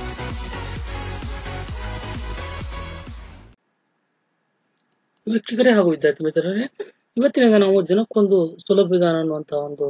ವೀಕ್ಷಕರೇ ಹಾಗೂ ವಿದ್ಯಾರ್ಥಿ ಮಿತ್ರರೇ ಇವತ್ತಿನ ನಾವು ದಿನಕ್ಕೊಂದು ಸುಲಭ ವಿಧಾನ ಅನ್ನುವಂತಹ ಒಂದು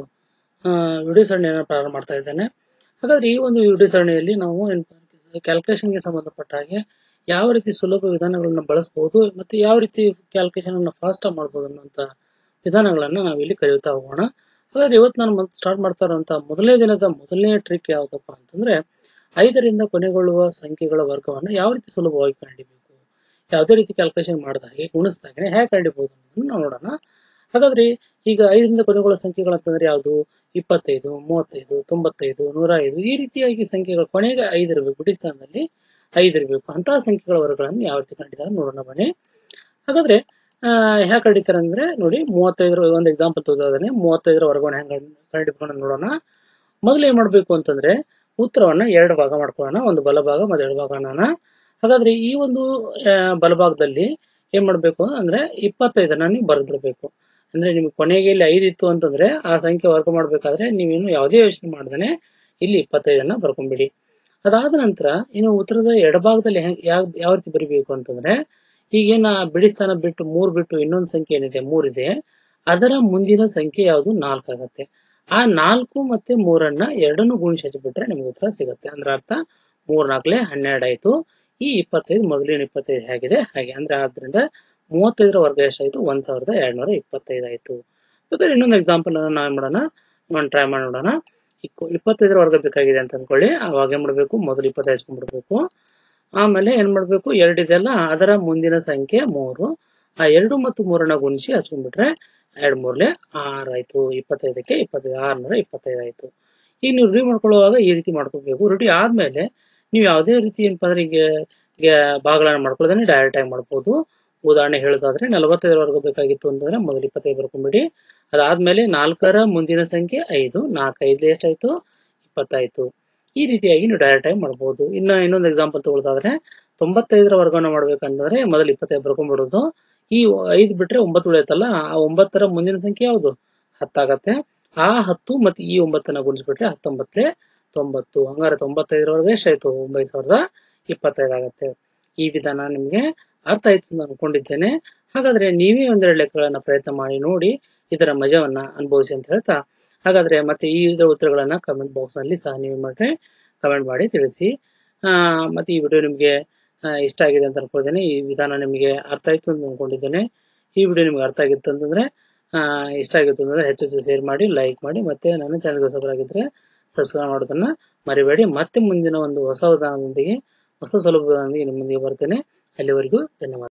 ವಿಡಿಯೋ ಸರಣಿಯನ್ನು ಪ್ರಾರಂಭ ಮಾಡ್ತಾ ಇದ್ದೇನೆ ಹಾಗಾದ್ರೆ ಈ ಒಂದು ವಿಡಿಯೋ ಸರಣಿಯಲ್ಲಿ ನಾವು ಕ್ಯಾಲ್ಕುಲೇಷನ್ಗೆ ಸಂಬಂಧಪಟ್ಟ ಹಾಗೆ ಯಾವ ರೀತಿ ಸುಲಭ ವಿಧಾನಗಳನ್ನು ಬಳಸಬಹುದು ಮತ್ತೆ ಯಾವ ರೀತಿ ಕ್ಯಾಲ್ಕುಲೇಷನ್ ಅನ್ನು ಫಾಸ್ಟ್ ಮಾಡಬಹುದು ಅನ್ನುವಂತ ವಿಧಾನಗಳನ್ನ ನಾವು ಇಲ್ಲಿ ಕಲಿಯುತ್ತಾ ಹೋಗೋಣ ಹಾಗಾದ್ರೆ ಇವತ್ತು ನಾನು ಸ್ಟಾರ್ಟ್ ಮಾಡ್ತಾ ಇರುವಂತಹ ಮೊದಲನೇ ದಿನದ ಮೊದಲನೇ ಟ್ರಿಕ್ ಯಾವ್ದಪ್ಪ ಅಂತಂದ್ರೆ ಐದರಿಂದ ಕೊನೆಗೊಳ್ಳುವ ಸಂಖ್ಯೆಗಳ ವರ್ಗವನ್ನು ಯಾವ ರೀತಿ ಸುಲಭವಾಗಿ ಕಂಡಿಬೇಕು ಯಾವುದೇ ರೀತಿ ಕ್ಯಾಲ್ಕುಲೇಷನ್ ಮಾಡಿದ ಹಾಗೆ ಗುಣಿಸಿದಾಗೆ ಹೇಗೆ ಕಂಡಿಬಹುದು ಅನ್ನೋದನ್ನ ನಾವು ನೋಡೋಣ ಹಾಗಾದ್ರೆ ಈಗ ಐದರಿಂದ ಕೊನೆಗೊಳ್ಳುವ ಸಂಖ್ಯೆಗಳು ಅಂತಂದ್ರೆ ಯಾವುದು ಇಪ್ಪತ್ತೈದು ಮೂವತ್ತೈದು ತೊಂಬತ್ತೈದು ನೂರ ಐದು ಈ ರೀತಿಯಾಗಿ ಸಂಖ್ಯೆಗಳು ಕೊನೆಗೆ ಐದು ಇರಬೇಕು ಬಿಡಿ ಸ್ಥಾನದಲ್ಲಿ ಐದು ಇರಬೇಕು ಅಂತಹ ಸಂಖ್ಯೆಗಳ ವರ್ಗಗಳನ್ನು ಯಾವ ರೀತಿ ಕಂಡಿದ್ದಾರೆ ನೋಡೋಣ ಬನ್ನಿ ಹಾಗಾದ್ರೆ ಹೇಗೆ ಕಂಡಿದ್ದಾರೆ ಅಂದ್ರೆ ನೋಡಿ ಮೂವತ್ತೈದರ ಒಂದು ಎಕ್ಸಾಂಪಲ್ ತೋರಿಸೋದಾದ್ರೆ ಮೂವತ್ತೈದರ ವರ್ಗವನ್ನು ಹೆಂಗೆ ಕಂಡಿಡ್ಕೊಂಡು ನೋಡೋಣ ಮೊದಲು ಏನ್ ಮಾಡ್ಬೇಕು ಅಂತಂದ್ರೆ ಉತ್ತರವನ್ನ ಎರಡು ಭಾಗ ಮಾಡ್ಕೊಳ್ಳೋಣ ಒಂದು ಬಲಭಾಗ ಮತ್ತೆ ಎಡಭಾಗನ ಹಾಗಾದ್ರೆ ಈ ಒಂದು ಬಲಭಾಗದಲ್ಲಿ ಏನ್ ಮಾಡ್ಬೇಕು ಅಂದ್ರೆ ಇಪ್ಪತ್ತೈದನ್ನ ನೀವು ಬರೆದಿರ್ಬೇಕು ಅಂದ್ರೆ ನಿಮ್ಗೆ ಕೊನೆಗೆ ಇಲ್ಲಿ ಐದು ಇತ್ತು ಅಂತಂದ್ರೆ ಆ ಸಂಖ್ಯೆ ವರ್ಗ ಮಾಡ್ಬೇಕಾದ್ರೆ ನೀವೇನು ಯಾವುದೇ ಯೋಚನೆ ಮಾಡ್ದೇನೆ ಇಲ್ಲಿ ಇಪ್ಪತ್ತೈದನ್ನ ಬರ್ಕೊಂಡ್ಬಿಡಿ ಅದಾದ ನಂತರ ಇನ್ನು ಉತ್ತರದ ಎಡಭಾಗದಲ್ಲಿ ಯಾವ ಯಾವ ರೀತಿ ಬರಿಬೇಕು ಅಂತಂದ್ರೆ ಈಗೇನ ಬಿಡಿ ಸ್ಥಾನ ಬಿಟ್ಟು ಮೂರ್ ಬಿಟ್ಟು ಇನ್ನೊಂದು ಸಂಖ್ಯೆ ಏನಿದೆ ಮೂರಿದೆ ಅದರ ಮುಂದಿನ ಸಂಖ್ಯೆ ಯಾವುದು ನಾಲ್ಕು ಆಗತ್ತೆ ಆ ನಾಲ್ಕು ಮತ್ತೆ ಮೂರನ್ನ ಎರಡನ್ನು ಗುಣಿಸಿ ಹಚ್ಚಿಬಿಟ್ರೆ ನಿಮ್ಗೆ ಉತ್ತರ ಸಿಗುತ್ತೆ ಅಂದ್ರೆ ಅರ್ಥ ಮೂರ್ ನಾಲ್ಕಲೆ ಹನ್ನೆರಡು ಆಯ್ತು ಈ ಇಪ್ಪತ್ತೈದು ಮೊದಲಿನ ಇಪ್ಪತ್ತೈದು ಹೇಗಿದೆ ಹಾಗೆ ಅಂದ್ರೆ ಆದ್ರಿಂದ ಮೂವತ್ತೈದರ ವರ್ಗ ಎಷ್ಟಾಯ್ತು ಒಂದ್ ಸಾವಿರದ ಎರಡ್ನೂರ ಇಪ್ಪತ್ತೈದು ಆಯ್ತು ಬೇಕಾದ್ರೆ ಇನ್ನೊಂದು ಎಕ್ಸಾಂಪಲ್ ನಾವು ಏನ್ ಮಾಡೋಣ ಒಂದು ಟ್ರೈ ಮಾಡಿ ನೋಡೋಣ ಇಪ್ಪತ್ತೈದರ ವರ್ಗ ಬೇಕಾಗಿದೆ ಅಂತ ಅನ್ಕೊಳ್ಳಿ ಅವಾಗ ಏನ್ ಮಾಡ್ಬೇಕು ಮೊದಲು ಇಪ್ಪತ್ತೈದು ಹಚ್ಕೊಂಡ್ಬಿಡ್ಬೇಕು ಆಮೇಲೆ ಏನ್ ಮಾಡ್ಬೇಕು ಎರಡಿದೆಲ್ಲ ಅದರ ಮುಂದಿನ ಸಂಖ್ಯೆ ಮೂರು ಆ ಎರಡು ಮತ್ತು ಮೂರನ್ನ ಗುಣಿಸಿ ಹಚ್ಕೊಂಡ್ಬಿಟ್ರೆ ಎರಡ್ ಮೂರ್ಲೆ ಆರ್ ಆಯ್ತು ಇಪ್ಪತ್ತೈದಕ್ಕೆ ಇಪ್ಪತ್ತೈದು ಆರ್ನೂರ ಇಪ್ಪತ್ತೈದು ಆಯ್ತು ಈಗ ನೀವು ರೂಢಿ ಮಾಡ್ಕೊಳ್ಳುವಾಗ ಈ ರೀತಿ ಮಾಡ್ಕೋಬೇಕು ರೂಢಿ ಆದ್ಮೇಲೆ ನೀವು ಯಾವುದೇ ರೀತಿ ಏನಪ್ಪ ಅಂದ್ರೆ ಈಗ ಭಾಗಗಳನ್ನ ಮಾಡ್ಕೊಳ್ಳೋದನ್ನ ಡೈರೆಕ್ಟ್ ಆಗಿ ಮಾಡ್ಬೋದು ಉದಾಹರಣೆ ಹೇಳೋದಾದ್ರೆ ನಲವತ್ತೈದರವರೆಗೂ ಬೇಕಾಗಿತ್ತು ಅಂತಂದ್ರೆ ಮೊದಲು ಇಪ್ಪತ್ತೈದು ಬರ್ಕೊಂಡ್ಬಿಡಿ ಅದಾದ್ಮೇಲೆ ನಾಲ್ಕರ ಮುಂದಿನ ಸಂಖ್ಯೆ ಐದು ನಾಲ್ಕು ಐದು ಎಷ್ಟಾಯ್ತು ಇಪ್ಪತ್ತಾಯ್ತು ಈ ರೀತಿಯಾಗಿ ನೀವು ಡೈರೆಕ್ಟ್ ಆಗಿ ಮಾಡ್ಬೋದು ಇನ್ನ ಇನ್ನೊಂದು ಎಕ್ಸಾಂಪಲ್ ತಗೊಳ್ಳೋದಾದ್ರೆ ತೊಂಬತ್ತೈದರ ವರ್ಗವನ್ನು ಮಾಡ್ಬೇಕಂತಂದ್ರೆ ಮೊದಲು ಇಪ್ಪತ್ತೈದು ಬರ್ಕೊಂಡ್ಬಿಡೋದು ಈ ಐದು ಬಿಟ್ರೆ ಒಂಬತ್ತು ಉಳಿಯುತ್ತಲ್ಲ ಆ ಒಂಬತ್ತರ ಮುಂದಿನ ಸಂಖ್ಯೆ ಯಾವುದು ಹತ್ತಾಗತ್ತೆ ಆ ಹತ್ತು ಮತ್ತೆ ಈ ಒಂಬತ್ತನ್ನ ಗುಣಿಸ್ಬಿಟ್ರೆ ಹತ್ತೊಂಬತ್ತಲೆ ತೊಂಬತ್ತು ಹಂಗಾರೆ ತೊಂಬತ್ತೈದರವರೆಗೆ ಎಷ್ಟಾಯ್ತು ಒಂಬೈದು ಸಾವಿರದ ಇಪ್ಪತ್ತೈದು ಆಗತ್ತೆ ಈ ವಿಧಾನ ನಿಮ್ಗೆ ಅರ್ಥ ಆಯ್ತು ಅಂತ ಅನ್ಕೊಂಡಿದ್ದೇನೆ ಹಾಗಾದ್ರೆ ನೀವೇ ಒಂದೆರಡು ಲೆಕ್ಕಗಳನ್ನ ಪ್ರಯತ್ನ ಮಾಡಿ ನೋಡಿ ಇದರ ಮಜವನ್ನ ಅನುಭವಿಸಿ ಅಂತ ಹೇಳ್ತಾ ಹಾಗಾದ್ರೆ ಮತ್ತೆ ಈ ಉತ್ತರಗಳನ್ನ ಕಮೆಂಟ್ ಬಾಕ್ಸ್ ನಲ್ಲಿ ಸಹ ನೀವು ಮಾಡ್ರೆ ಕಮೆಂಟ್ ಮಾಡಿ ತಿಳಿಸಿ ಆ ಮತ್ತೆ ಈ ವಿಡಿಯೋ ನಿಮ್ಗೆ ಇಷ್ಟ ಆಗಿದೆ ಅಂತ ಅನ್ಕೊಂಡಿದ್ದೇನೆ ಈ ವಿಧಾನ ನಿಮಗೆ ಅರ್ಥ ಆಯ್ತು ಅಂತ ಅನ್ಕೊಂಡಿದ್ದೇನೆ ಈ ವಿಡಿಯೋ ನಿಮ್ಗೆ ಅರ್ಥ ಆಗಿತ್ತು ಅಂತಂದ್ರೆ ಆ ಇಷ್ಟ ಆಗಿತ್ತು ಅಂತಂದ್ರೆ ಹೆಚ್ಚು ಹೆಚ್ಚು ಶೇರ್ ಮಾಡಿ ಲೈಕ್ ಮಾಡಿ ಮತ್ತೆ ನನ್ನ ಚಾನಲ್ಗೆ ಹೊಸಬರಾಗಿದ್ರೆ ಸಬ್ಸ್ಕ್ರೈಬ್ ಮಾಡೋದನ್ನ ಮರಿಬೇಡಿ ಮತ್ತೆ ಮುಂದಿನ ಒಂದು ಹೊಸ ವಿಧಾನದೊಂದಿಗೆ ಹೊಸ ಸುಲಭದೊಂದಿಗೆ ನಿಮ್ಮ ಮುಂದಿಗೆ ಬರ್ತೇನೆ ಅಲ್ಲಿವರೆಗೂ ಧನ್ಯವಾದ